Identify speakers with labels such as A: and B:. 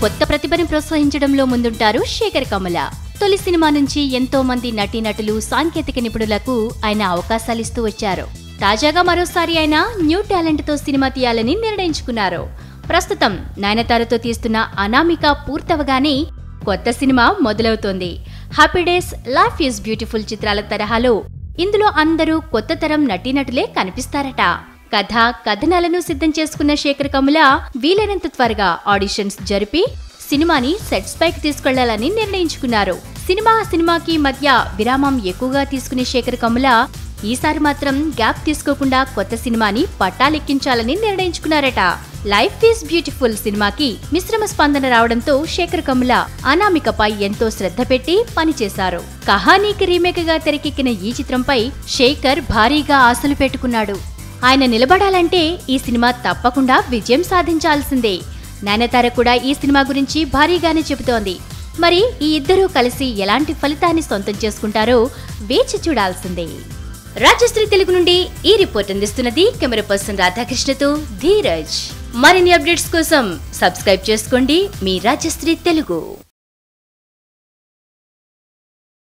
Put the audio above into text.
A: కొత్త ప్రతిభను ప్రోత్సహించడంలో ముందుంటారు శేఖర్ కమల తొలి సినిమా నుంచి ఎంతో మంది నటీనటులు సాంకేతిక నిపుణులకు ఆయన అవకాశాలిస్తూ వచ్చారు తాజాగా మరోసారి ఆయన న్యూ టాలెంట్ తో సినిమా తీయాలని నిర్ణయించుకున్నారు ప్రస్తుతం నయనతారతో తీస్తున్న అనామిక పూర్తవగానే కొత్త సినిమా మొదలవుతోంది happy days life is beautiful చిత్రాల తరహాలో ఇందులో అందరూ కొత్త తరం నటీనటులే కనిపిస్తారట కథ కథనాలను సిద్ధం చేసుకున్న శేఖర్ కమల వీలైనంత త్వరగా ఆడిషన్స్ జరిపి సినిమాని సెట్స్ పైకి తీసుకెళ్లాలని నిర్ణయించుకున్నారు సినిమా సినిమాకి మధ్య విరామం ఎక్కువగా తీసుకునే శేఖర్ కమల ఈసారి మాత్రం గ్యాప్ తీసుకోకుండా కొత్త సినిమాని పట్టాలెక్కించాలని నిర్ణయించుకున్నారట లైఫ్ ఈజ్ బ్యూటిఫుల్ సినిమాకి మిశ్రమ స్పందన రావడంతో శేఖర్ కమల అనామికపై ఎంతో శ్రద్ధ పెట్టి పనిచేశారు కహానీకి రీమేక్ గా తెరకెక్కిన ఈ చిత్రంపై శేఖర్ భారీగా ఆశలు పెట్టుకున్నాడు ఆయన నిలబడాలంటే ఈ సినిమా తప్పకుండా విజయం సాధించాల్సిందే నాయనతార కూడా ఈ సినిమా గురించి భారీగానే చెబుతోంది మరి ఈ ఇద్దరూ కలిసి ఎలాంటి ఫలితాన్ని సొంతం చేసుకుంటారో వేచి చూడాల్సిందే రాజశ్రీ తెలుగు నుండి ఈ రిపోర్ట్ అందిస్తున్నది కెమెరా పర్సన్ రాధాకృష్ణతో ధీరజ్ మరిన్ని అప్డేట్స్ కోసం సబ్స్క్రైబ్ చేసుకోండి మీ రాజశ్రీ తెలుగు